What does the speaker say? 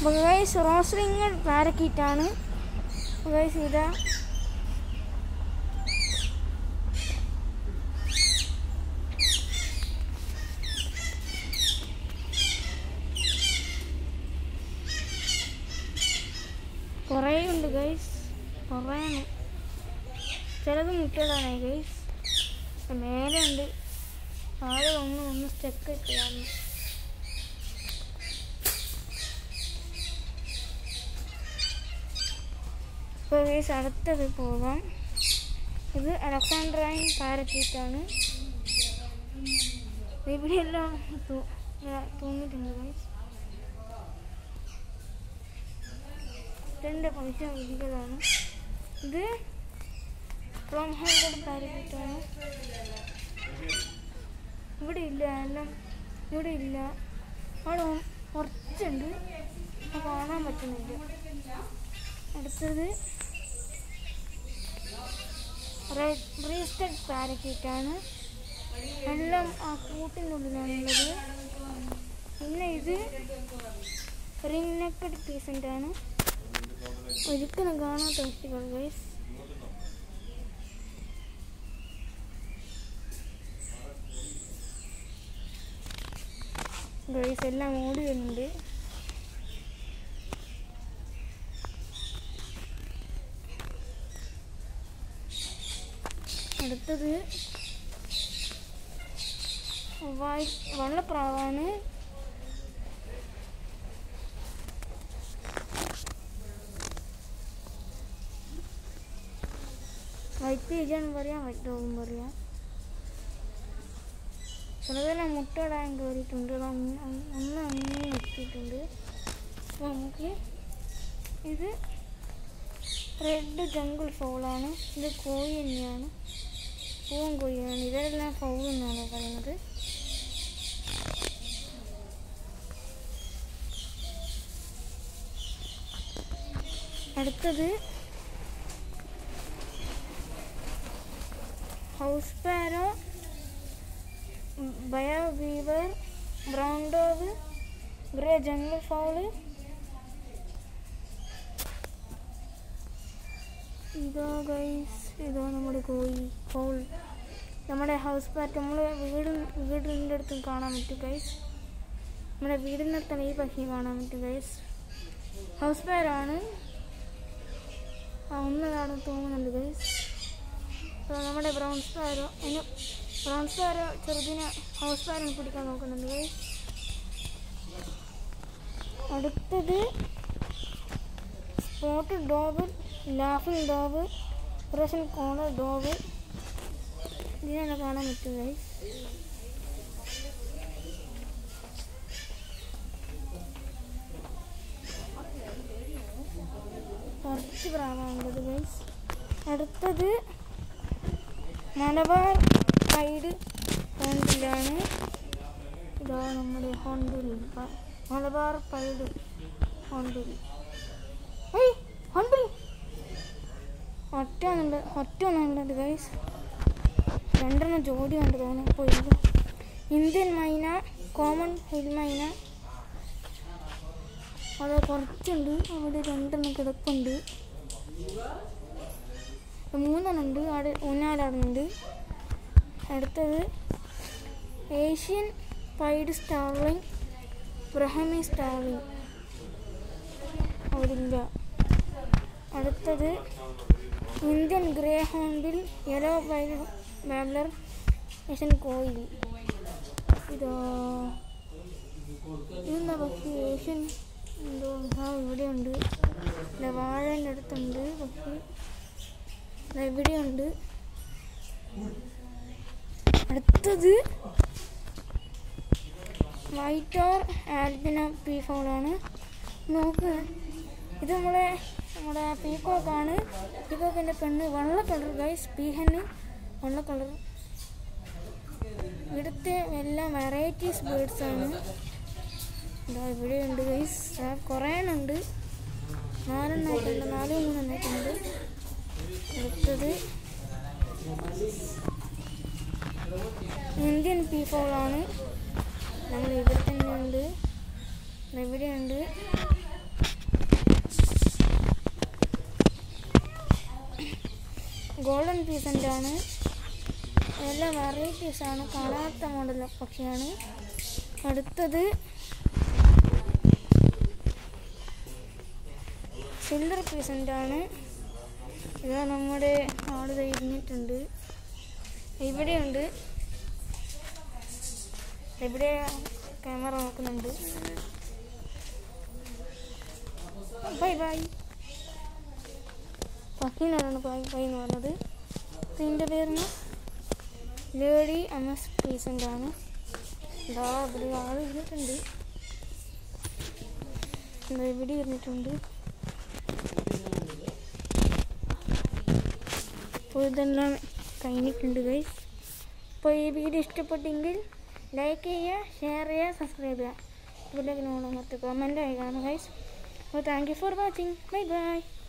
guys റോസ്ലിംഗ് പാരക്കീറ്റാണ് guys ഇതാ കുറേ ഉണ്ട് ഗൈസ് കുറേ ചിലത് മുട്ടയിടാണ് ഗൈസ് മേലെ ഉണ്ട് ആകെ ഒന്ന് ഒന്ന് സ്റ്റെക്ക് ഇട്ടതാണ് ഇപ്പോൾ ഗൈസ് അടുത്തത് പോകാം ഇത് അലക്സാണ്ട്രൈൻ പാരക്കീറ്റാണ് ഇവിടെയെല്ലാം തൂ- ഇതാ തൂങ്ങിയിട്ടുണ്ട് ഗൈസ് ഇതിൻ്റെ പൈസ വിധികളാണ് ഇത് ഫ്രോം ഹൺഡ്രഡ് പാരക്കീറ്റാണ് ഇവിടെ ഇല്ല എല്ലാം ഇവിടെ ഇല്ല അവിടെ കുറച്ചുണ്ട് അത് കാണാൻ പറ്റുന്നില്ല അടുത്തത് റീസ്റ്റഡ് പാരക്കീറ്റാണ് എല്ലാം ആ കൂട്ടിനുള്ളിലാണുള്ളത് പിന്നെ ഇത് റിംഗ് നെക്കഡ് പീസൻ്റ് ആണ് ഒരിക്കലും കാണാത്ത വ്യക്തികൾ ഗൈസ് ഗൈസ് എല്ലാം ഓടി വരുന്നുണ്ട് അടുത്തത് വൈ വെള്ളപ്രാവാണ് വൈറ്റ് പേജാണ് പറയാം വൈറ്റ് ഡോഗും പറയാം ചിലതെല്ലാം മുട്ടയിടാൻ കയറിയിട്ടുണ്ട് അത് ഒന്ന് ഒന്ന് അങ്ങനെ എത്തിയിട്ടുണ്ട് അപ്പോൾ നമുക്ക് ഇത് റെഡ് ജംഗിൾ ഫൗളാണ് ഇത് കോഴി തന്നെയാണ് പൂവൻ കോഴിയാണ് ഇതെല്ലാം ഫൗൾ എന്നാണ് പറയുന്നത് അടുത്തത് house sparrow baya weaver brown dove grey jungle fowl ഇതാ ഗൈസ് ഇതാ നമ്മുടെ കോഴി ഫൗൾ നമ്മുടെ ഹൗസ് പാറ്റ് നമ്മൾ വീട് വീടിൻ്റെ അടുത്തും കാണാൻ പറ്റും ഗൈസ് നമ്മുടെ വീടിൻ്റെ അടുത്താണ് ഈ പക്ഷി കാണാൻ പറ്റും ഗൈസ് ഹൗസ് പാരാണ് ആ ഒന്ന് കാണാൻ തോന്നുന്നുണ്ട് ഗൈസ് അപ്പോൾ നമ്മുടെ ബ്രൗൺ സ്പാരോ അതിന് ബ്രൗൺ സ്പാരോ ചെറുതിനെ ഹൗസ് സ്പാരിനെ പിടിക്കാൻ നോക്കുന്നുണ്ട് ഗൈസ് അടുത്തത് spot dove laughing dove Russian കോണർ ഡോഗ് ഇതിനാണ് കാണാൻ പറ്റും ഗൈസ് കുറച്ച് പ്രാവാണുള്ളത് ഗൈസ് അടുത്തത് മലബാർ സൈഡ് ഹോണ്ടിലാണ് ഇതാ നമ്മുടെ ഹോണ്ടിൽ മലബാർ പൈഡ് ഹോണ്ടിൽ ഏയ് ഹോണ്ടിൽ ഒറ്റ ഒന്നുണ്ട് ഒറ്റ ഒന്നുള്ളത് ഗൈസ് രണ്ടെണ്ണം ജോഡി ഉണ്ട് തോന്നുന്നു അപ്പോൾ ഇത് ഇന്ത്യൻ മൈന കോമൺ ഹിൽ മൈന അത് കുറച്ചുണ്ട് അവിടെ രണ്ടെണ്ണം കിടപ്പുണ്ട് മൂന്നെണ്ണം ഉണ്ട് അവിടെ ഊഞ്ഞാലാടുന്നുണ്ട് അടുത്തത് ഏഷ്യൻ പൈഡ് സ്റ്റാർലിംഗ് ബ്രഹമി സ്റ്റാർലിംഗ് അവിടില്ല അടുത്തത് Indian grey hornbill yellow pied babbler Asian koel ഇതോ ഇതെന്താ പക്ഷി ഏഷ്യൻ എന്തോ ആ ഇവിടെയുണ്ട് ഇല്ല വാഴേൻ്റെ അടുത്തുണ്ട് പക്ഷി ദാ ഇവിടെയുണ്ട് അടുത്തത് വൈറ്റ് ഓർ ആൽബിന പീ ഫൗളാണ് നോക്ക് ഇത് നമ്മളെ നമ്മുടെ പീക്കോക്കാണ് പീക്കോക്കിൻ്റെ പെണ്ണ് വെള്ള കളർ ഗൈസ് പീഹന് വെള്ള കളർ ഇവിടുത്തെ എല്ലാം വെറൈറ്റീസ് ബേർഡ്സ് ആണ് ഇതാ ഇവിടെയുണ്ട് ഗൈസ് കുറേ ഉണ്ട് നാലെണ്ണമായിട്ടുണ്ട് നാല് മൂന്നെണ്ണമായിട്ടുണ്ട് അടുത്തത് ഇന്ത്യൻ പീഫോളാണ് നമ്മൾ ഇവിടെ തന്നെ ഉണ്ട് ഇവിടെയുണ്ട് പീസൻ്റ് ആണ് എല്ലാം വെറൈറ്റീസ് ആണ് കാണാത്ത മോഡൽ പക്ഷിയാണ് അടുത്തത് സിൽവർ പീസൻ്റ് ആണ് ഇതാ നമ്മുടെ ആള് ദേ ഇരുന്നിട്ടുണ്ട് ഇവിടെയുണ്ട് ഇവിടെ ക്യാമറ നോക്കുന്നുണ്ട് ബൈ ബൈ പക്കീനാണ് ബൈ ബൈ എന്ന് പറഞ്ഞത് ഇതിൻ്റെ പേരിന് ലേഡി എം എസ് പീസൻ്റ് ആണ് ഇതാ ഇവിടെ ആൾ ഇരുന്നിട്ടുണ്ട് എന്താ ഇവിടെ ഇരുന്നിട്ടുണ്ട് അപ്പോൾ ഇതെല്ലാം കഴിഞ്ഞിട്ടുണ്ട് ഗൈസ് അപ്പോൾ ഈ വീഡിയോ ഇഷ്ടപ്പെട്ടെങ്കിൽ ലൈക്ക് ചെയ്യുക ഷെയർ ചെയ്യുക സബ്സ്ക്രൈബ് ചെയ്യുക ഇതിലേക്ക് നോക്കണം മറ്റു കമൻറ്റ് ആയി കാണും ഗൈസ് അപ്പോൾ thank you for watching bye by